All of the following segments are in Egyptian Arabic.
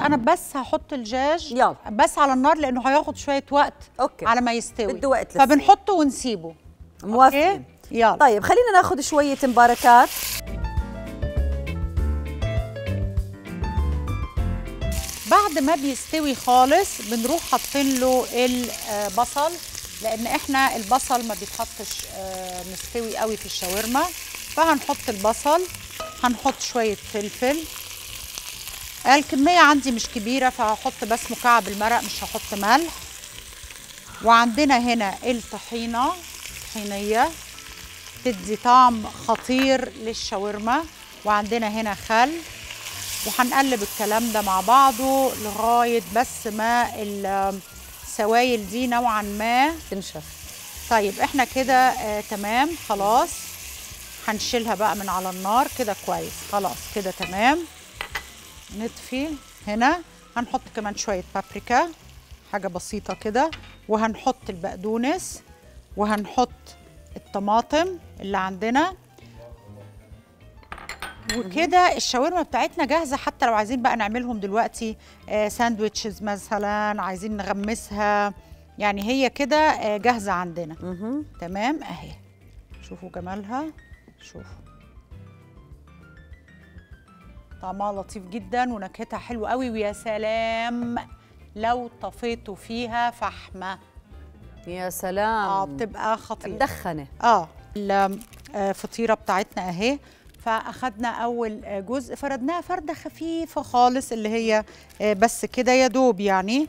انا بس هحط الدجاج يلا. بس على النار لانه هياخد شويه وقت أوكي. على ما يستوي بده وقت للسوى. فبنحطه ونسيبه موافقين أوكي؟ يلا طيب خلينا ناخذ شويه مباركات بعد ما بيستوي خالص بنروح حاطين له البصل لان احنا البصل ما بيتحطش آه، مستوي قوي في الشاورما فهنحط البصل هنحط شويه فلفل الكميه عندي مش كبيره فهحط بس مكعب المرق مش هحط ملح وعندنا هنا الطحينه طحينيه تدي طعم خطير للشاورما وعندنا هنا خل وهنقلب الكلام ده مع بعضه لغايه بس ما السوائل دي نوعا ما تنشف طيب احنا كده آه تمام خلاص هنشيلها بقى من على النار كده كويس خلاص كده تمام نطفي هنا هنحط كمان شويه بابريكا حاجه بسيطه كده وهنحط البقدونس وهنحط الطماطم اللي عندنا وكده الشاورما بتاعتنا جاهزه حتى لو عايزين بقى نعملهم دلوقتي آه ساندويتشز مثلا عايزين نغمسها يعني هي كده آه جاهزه عندنا مهم. تمام اهي شوفوا جمالها شوفوا طعمها لطيف جدا ونكهتها حلوه قوي ويا سلام لو طفيتوا فيها فحمه يا سلام اه بتبقى خطيره مدخنه اه الفطيره بتاعتنا اهي فاخدنا اول آه، جزء فردناها فرده خفيفه خالص اللي هي آه، بس كده يا دوب يعني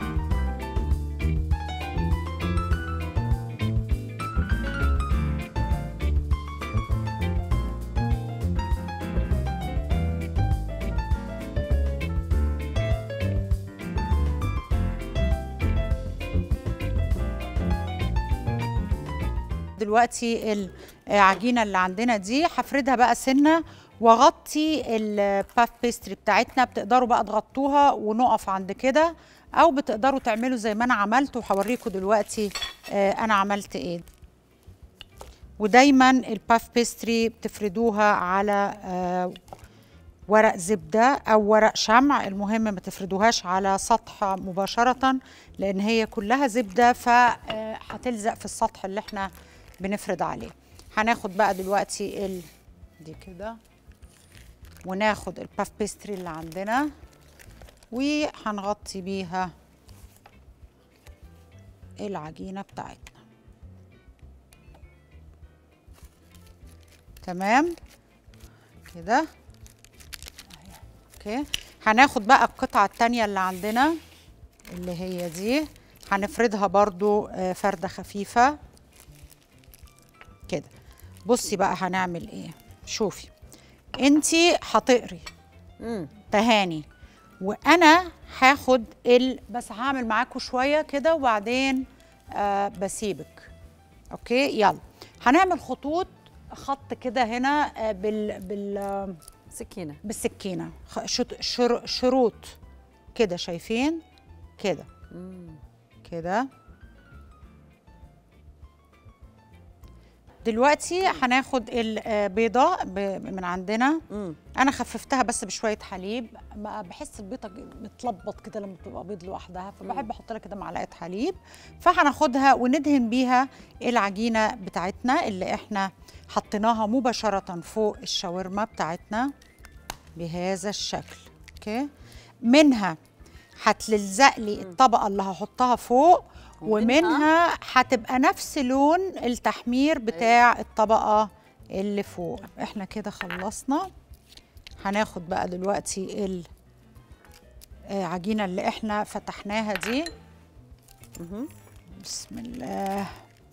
دلوقتي العجينه اللي عندنا دي هفردها بقى سنه واغطي الباف بيستري بتاعتنا بتقدروا بقى تغطوها ونقف عند كده او بتقدروا تعملوا زي ما انا عملت وهوريكم دلوقتي آه، انا عملت ايه ودايما الباف بيستري بتفردوها على آه، ورق زبدة أو ورق شمع المهم ما تفردوهاش على سطح مباشرة لأن هي كلها زبدة فهتلزق في السطح اللي احنا بنفرد عليه هناخد بقى دلوقتي ال... دي كده وناخد الباف بيستري اللي عندنا وهنغطي بيها العجينة بتاعتنا تمام كده اوكي هناخد بقى القطعة التانية اللي عندنا اللي هي دي هنفردها برضو آه، فردة خفيفة كده بصي بقى هنعمل ايه شوفي انتي هتقري مم. تهاني وانا هاخد ال بس هعمل معاكم شويه كده وبعدين آه بسيبك اوكي يلا هنعمل خطوط خط كده هنا آه بال بال آه، سكينه بالسكينه خ- شط- شر شروط كده شايفين كده مم. كده دلوقتي هناخد البيضة ب- من عندنا مم. انا خففتها بس بشويه حليب ما بحس البيضه ج- متلبط كده لما بتبقى بيض لوحدها فبحب احط لها كده معلقه حليب فهناخدها وندهن بيها العجينه بتاعتنا اللي احنا حطيناها مباشره فوق الشاورما بتاعتنا بهذا الشكل اوكي منها هتلزق لي الطبقه اللي هحطها فوق ومنها هتبقى نفس لون التحمير بتاع الطبقه اللي فوق احنا كده خلصنا هناخد بقى دلوقتي العجينه اللي احنا فتحناها دي مهم. بسم الله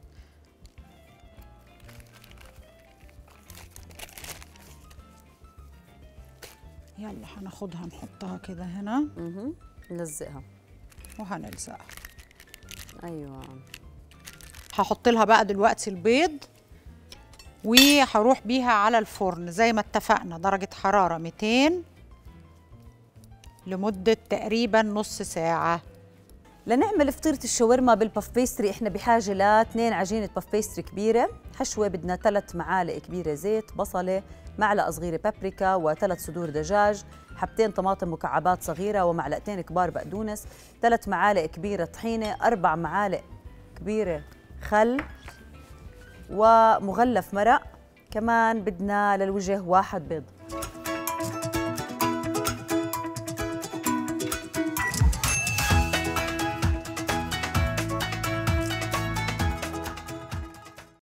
يلا هناخدها نحطها كده هنا مهم. نلزقها وهنلزقها ايوه هحط لها بقى دلوقتي البيض وهروح بيها على الفرن زي ما اتفقنا درجة حرارة 200 لمدة تقريبا نص ساعة لنعمل فطيرة الشاورما بالباف بيستري احنا بحاجة لاثنين عجينة باف بيستري كبيرة حشوة بدنا ثلاث معالق كبيرة زيت بصلة معلقة صغيرة بابريكا وثلاث صدور دجاج حبتين طماطم مكعبات صغيرة ومعلقتين كبار بقدونس ثلاث معالق كبيرة طحينة أربع معالق كبيرة خل ومغلف مرق كمان بدنا للوجه واحد بيض